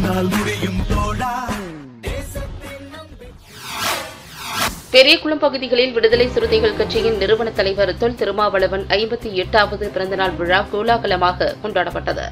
உன்னால் முடியும் தோழா பெரியகுளம் பகுதிகளில் விடுதலை சிறுத்தைகள் கட்சியின் நிறுவன தலைவர் தொல் திருமாவளவன் ஐம்பத்தி எட்டாவது பிறந்தநாள் விழா கோலாகலமாக கொண்டாடப்பட்டது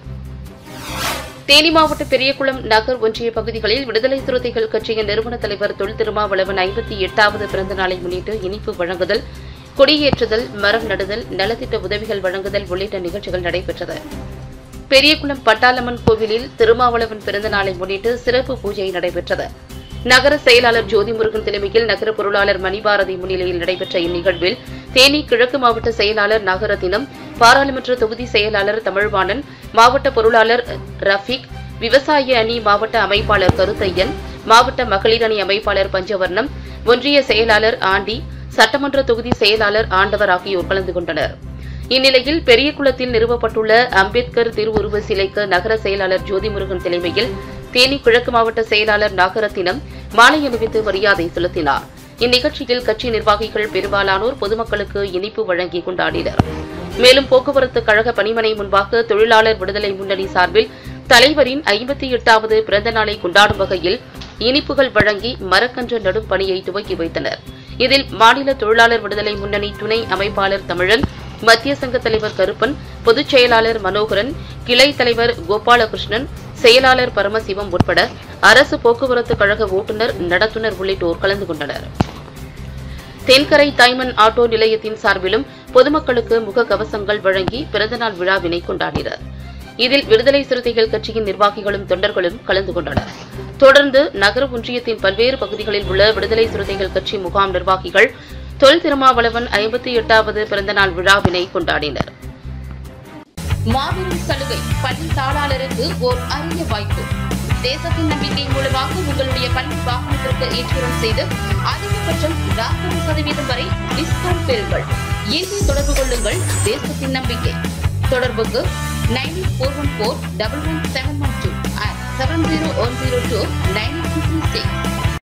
தேனி மாவட்ட பெரியகுளம் நகர் ஒன்றிய பகுதிகளில் விடுதலை சிறுத்தைகள் கட்சியின் நிறுவன தலைவர் தொல் திருமாவளவன் ஐம்பத்தி எட்டாவது பிறந்த நாளை முன்னிட்டு இனிப்பு வழங்குதல் கொடியேற்றுதல் மரம் நடுதல் நலத்திட்ட உதவிகள் வழங்குதல் உள்ளிட்ட நிகழ்ச்சிகள் நடைபெற்றது பெரியகுளம் பட்டாளம்மன் கோவிலில் திருமாவளவன் பிறந்த நாளை முன்னிட்டு சிறப்பு பூஜை நடைபெற்றது நகர செயலாளர் ஜோதிமுருகன் தலைமையில் நகர பொருளாளர் மணிபாரதி முன்னிலையில் நடைபெற்ற இந்நிகழ்வில் தேனி கிழக்கு மாவட்ட செயலாளர் நாகரத்தினம் பாராளுமன்ற தொகுதி செயலாளர் தமிழ்வாணன் மாவட்ட பொருளாளர் ரஃபீக் விவசாய அணி மாவட்ட அமைப்பாளர் கருத்தையன் மாவட்ட மகளிர் அணி அமைப்பாளர் பஞ்சவர்ணம் ஒன்றிய செயலாளர் ஆண்டி சட்டமன்ற தொகுதி செயலாளர் ஆண்டவர் ஆகியோர் கலந்து கொண்டனர் இந்நிலையில் பெரியகுளத்தில் நிறுவப்பட்டுள்ள அம்பேத்கர் திருவுருவ சிலைக்கு நகர செயலாளர் ஜோதிமுருகன் தலைமையில் தேனி கிழக்கு மாவட்ட செயலாளர் நாகரத்தினம் மாலை அணிவித்து மரியாதை செலுத்தினார் இந்நிகழ்ச்சியில் கட்சி நிர்வாகிகள் பெரும்பாலானோர் பொதுமக்களுக்கு இனிப்பு வழங்கி கொண்டாடினர் மேலும் போக்குவரத்து கழக பணிமனை முன்பாக தொழிலாளர் விடுதலை முன்னணி சார்பில் தலைவரின் ஐம்பத்தி எட்டாவது பிறந்த நாளை கொண்டாடும் வகையில் இனிப்புகள் வழங்கி மரக்கன்று நடும் பணியை துவக்கி வைத்தனர் இதில் மாநில தொழிலாளர் விடுதலை முன்னணி துணை அமைப்பாளர் தமிழன் மத்திய சங்க தலைவர் கருப்பன் பொதுச் செயலாளர் மனோகரன் கிளை தலைவர் கோபாலகிருஷ்ணன் செயலாளர் பரமசிவம் உட்பட அரசு போக்குவரத்து கழக ஓட்டுநர் நடத்துனர் உள்ளிட்டோர் கலந்து கொண்டனர் தென்கரை தைமன் ஆட்டோ நிலையத்தின் சார்பிலும் பொதுமக்களுக்கு முக கவசங்கள் வழங்கி பிறந்தநாள் விழாவினை கொண்டாடினர் இதில் விடுதலை சிறுத்தைகள் கட்சியின் நிர்வாகிகளும் தொண்டர்களும் கலந்து கொண்டனர் தொடர்ந்து நகர ஒன்றியத்தின் பல்வேறு பகுதிகளில் உள்ள விடுதலை சிறுத்தைகள் கட்சி முகாம் நிர்வாகிகள் தொல் திருமாவளவன் ஐம்பத்தி எட்டாவது பிறந்தநாள் விழாவினை கொண்டாடினர் மாபெரும் சலுகை பள்ளி தாளாளருக்கு ஓர் அரிய வாய்ப்பு தேசத்தின் நம்பிக்கை மூலமாக உங்களுடைய பள்ளி வாகனத்திற்கு ஏற்றுமதி செய்து அதிகபட்சம் நாற்பது சதவீதம் வரை டிஸ்கவுண்ட் பெறுங்கள் இன்று தொடர்பு கொள்ளுங்கள் தேசத்தின் நம்பிக்கை தொடர்புக்கு nine four one four double one seven one two seven zero one zero two nine six